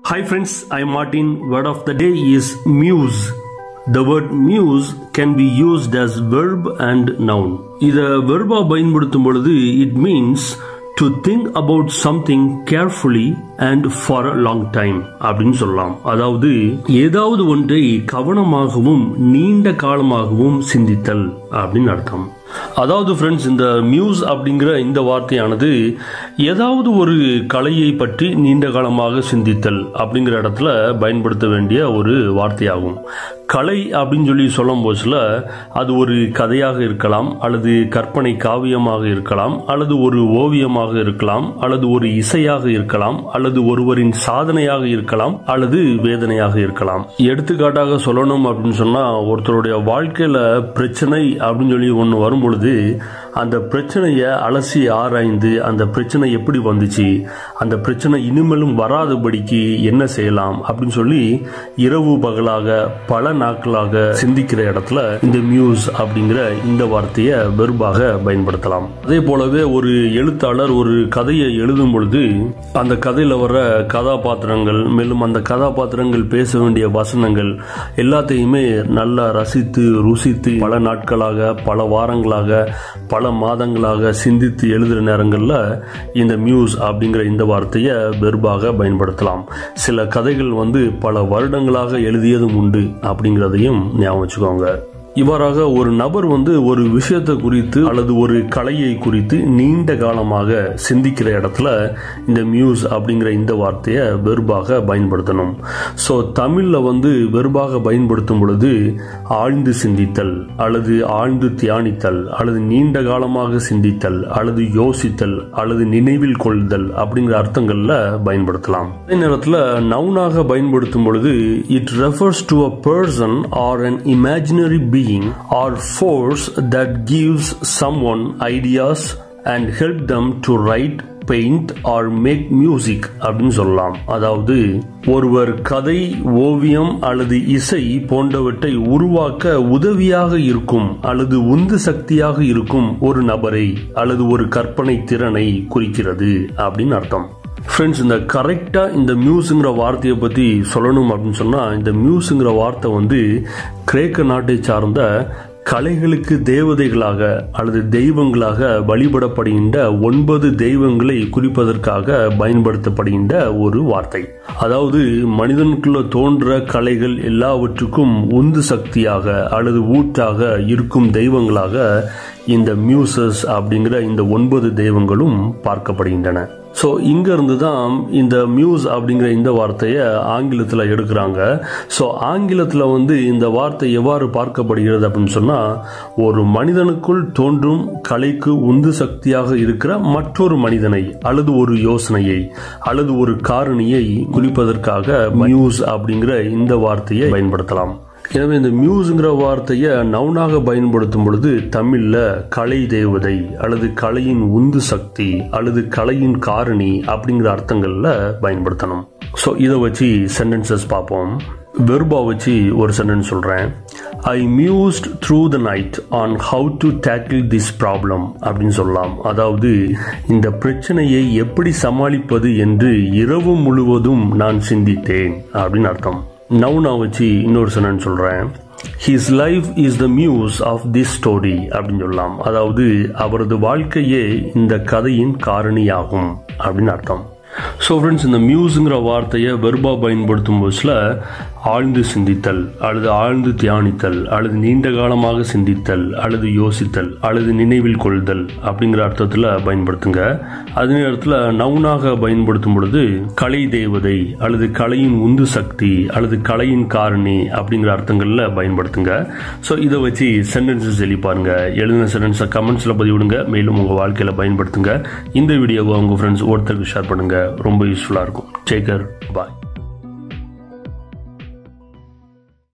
Hi friends, I'm Martin. Word of the day is muse. The word muse can be used as verb and noun. இத வெர்பா பயன்படுத்தும் பொழுது it means to think about something carefully and for a long time அப்படின்னு சொல்லலாம் அதாவது ஏதாவது ஒன்றை கவனமாகவும் நீண்ட காலமாகவும் சிந்தித்தல் அப்படின்னு அர்த்தம் அதாவது ஃப்ரெண்ட்ஸ் இந்த மியூஸ் அப்படிங்கிற இந்த வார்த்தையானது ஏதாவது ஒரு கலையை பற்றி நீண்ட காலமாக சிந்தித்தல் அப்படிங்கிற இடத்துல பயன்படுத்த வேண்டிய ஒரு வார்த்தையாகும் கலை அப்படின்னு சொல்லி சொல்லும் போதுல அது ஒரு கதையாக இருக்கலாம் அல்லது கற்பனை காவியமாக இருக்கலாம் அல்லது ஒரு ஓவியமாக இருக்கலாம் அல்லது ஒரு இசையாக இருக்கலாம் அல்லது ஒருவரின் சாதனையாக இருக்கலாம் அல்லது வேதனையாக இருக்கலாம் எடுத்துக்காட்டாக சொல்லணும் அப்படின்னு சொன்னா ஒருத்தருடைய வாழ்க்கையில பிரச்சனை அப்படின்னு சொல்லி ஒன்று வரும் பொழுது அந்த பிரச்சனையை அலசி ஆராய்ந்து அந்த பிரச்சனை எப்படி வந்துச்சு அந்த பிரச்சனை இனிமேலும் வராதபடிக்கு என்ன செய்யலாம் அப்படின்னு சொல்லி இரவு பகலாக பல நாட்களாக சிந்திக்கிற இடத்துல இந்த மியூஸ் அப்படிங்கிற இந்த வார்த்தையை வெறுபாக பயன்படுத்தலாம் அதே போலவே ஒரு எழுத்தாளர் ஒரு கதையை எழுதும் பொழுது அந்த கதையில வர கதாபாத்திரங்கள் மேலும் அந்த கதாபாத்திரங்கள் பேச வேண்டிய வசனங்கள் எல்லாத்தையுமே நல்லா ரசித்து ருசித்து பல நாட்களாக பல வாரங்களாக பல மாதங்களாக சிந்தித்து எழுதுகிற நேரங்களில் இந்த மியூஸ் அப்படிங்கிற இந்த வார்த்தையை வெறுபாக பயன்படுத்தலாம் சில கதைகள் வந்து பல வருடங்களாக எழுதியதும் உண்டு அப்படிங்கிறதையும் ஞாபகம் வச்சுக்கோங்க இவ்வாறாக ஒரு நபர் வந்து ஒரு விஷயத்தை குறித்து அல்லது ஒரு கலையை குறித்து நீண்ட காலமாக சிந்திக்கிற இடத்துல இந்த மியூஸ் அப்படிங்கிற இந்த வார்த்தையை வெறுபாக பயன்படுத்தணும் ஸோ தமிழில் வந்து வெறுபாக பயன்படுத்தும் பொழுது ஆழ்ந்து சிந்தித்தல் அல்லது ஆழ்ந்து தியானித்தல் அல்லது நீண்ட காலமாக சிந்தித்தல் அல்லது யோசித்தல் அல்லது நினைவில் கொள்தல் அப்படிங்கிற அர்த்தங்களில் பயன்படுத்தலாம் அதே நேரத்தில் நவுனாக பயன்படுத்தும் பொழுது it refers to a person or an imaginary be being or force that gives someone ideas and help them to write paint or make music அப்படின்னு சொல்லலாம் அதாவது ஒருவர் கதை ஓவியம் அல்லது இசை போன்றவற்றை உருவாக்க உதவியாக இருக்கும் அல்லது உந்து சக்தியாக இருக்கும் ஒரு நபரை அல்லது ஒரு கற்பனை திறனை குறிக்கிறது அப்படின்னு அர்த்தம் ஃப்ரெண்ட்ஸ் இந்த கரெக்டாக இந்த மியூஸுங்கிற வார்த்தையை பற்றி சொல்லணும் அப்படின்னு சொன்னால் இந்த மியூஸுங்கிற வார்த்தை வந்து கிரேக்க நாட்டை சார்ந்த கலைகளுக்கு தேவதைகளாக அல்லது தெய்வங்களாக வழிபடப்படுகின்ற ஒன்பது தெய்வங்களை குறிப்பதற்காக பயன்படுத்தப்படுகின்ற ஒரு வார்த்தை அதாவது மனிதனுக்குள்ள தோன்ற கலைகள் எல்லாவற்றுக்கும் உந்து சக்தியாக அல்லது ஊற்றாக இருக்கும் தெய்வங்களாக இந்த மியூசஸ் அப்படிங்கிற இந்த ஒன்பது தெய்வங்களும் பார்க்கப்படுகின்றன ஸோ இங்கேருந்து தான் இந்த மியூஸ் அப்படிங்கிற இந்த வார்த்தையை ஆங்கிலத்தில் எடுக்கிறாங்க ஸோ ஆங்கிலத்தில் வந்து இந்த வார்த்தை எவ்வாறு பார்க்கப்படுகிறது அப்படின்னு சொன்னால் ஒரு மனிதனுக்குள் தோன்றும் கலைக்கு உந்து சக்தியாக இருக்கிற மற்றொரு மனிதனை அல்லது ஒரு யோசனையை அல்லது ஒரு காரணியை குறிப்பதற்காக மியூஸ் அப்படிங்கிற இந்த வார்த்தையை பயன்படுத்தலாம் எனவே இந்த மியூஸுங்கிற வார்த்தையை நவுனாக பயன்படுத்தும் பொழுது தமிழில் கலை தேவதை அல்லது கலையின் உந்து சக்தி அல்லது கலையின் காரணி அப்படிங்கிற அர்த்தங்களில் பயன்படுத்தணும் ஸோ இதை வச்சு சென்டென்சஸ் பார்ப்போம் வெர்பா வச்சு ஒரு சென்டென்ஸ் சொல்கிறேன் I mused through the night on how to tackle this problem அப்படின்னு சொல்லலாம் அதாவது இந்த பிரச்சனையை எப்படி சமாளிப்பது என்று இரவு முழுவதும் நான் சிந்தித்தேன் அப்படின்னு அர்த்தம் நவுனா வச்சு இன்னொரு சென்டென்ஸ் சொல்கிறேன் his life is the muse of this story அப்படின்னு சொல்லலாம் அதாவது அவரது வாழ்க்கையே இந்த கதையின் காரணியாகும் அப்படின்னு அர்த்தம் ஸோ ஃப்ரெண்ட்ஸ் இந்த மியூஸுங்கிற வார்த்தையை வெர்பா பயன்படுத்தும் போதுல ஆழ்ந்து சிந்தித்தல் அல்லது ஆழ்ந்து தியானித்தல் அல்லது நீண்ட காலமாக சிந்தித்தல் அல்லது யோசித்தல் அல்லது நினைவில் கொள்தல் அப்படிங்கிற அர்த்தத்தில் பயன்படுத்துங்க அதே நேரத்தில் நவுனாக பயன்படுத்தும் பொழுது கலை தேவதை அல்லது கலையின் உந்து சக்தி அல்லது கலையின் காரணி அப்படிங்கிற அர்த்தங்களில் பயன்படுத்துங்க ஸோ இதை வச்சு சென்டென்சஸ் எழுதி பாருங்க எழுதின சென்டென்ஸை கமெண்ட்ஸில் பதிவிடுங்க மேலும் உங்கள் வாழ்க்கையில் பயன்படுத்துங்க இந்த வீடியோவை உங்கள் ஃப்ரெண்ட்ஸ் ஒருத்தருக்கு ஷேர் பண்ணுங்க ரொம்ப யூஸ்ஃபுல்லாக இருக்கும் டேக்கர் பாய்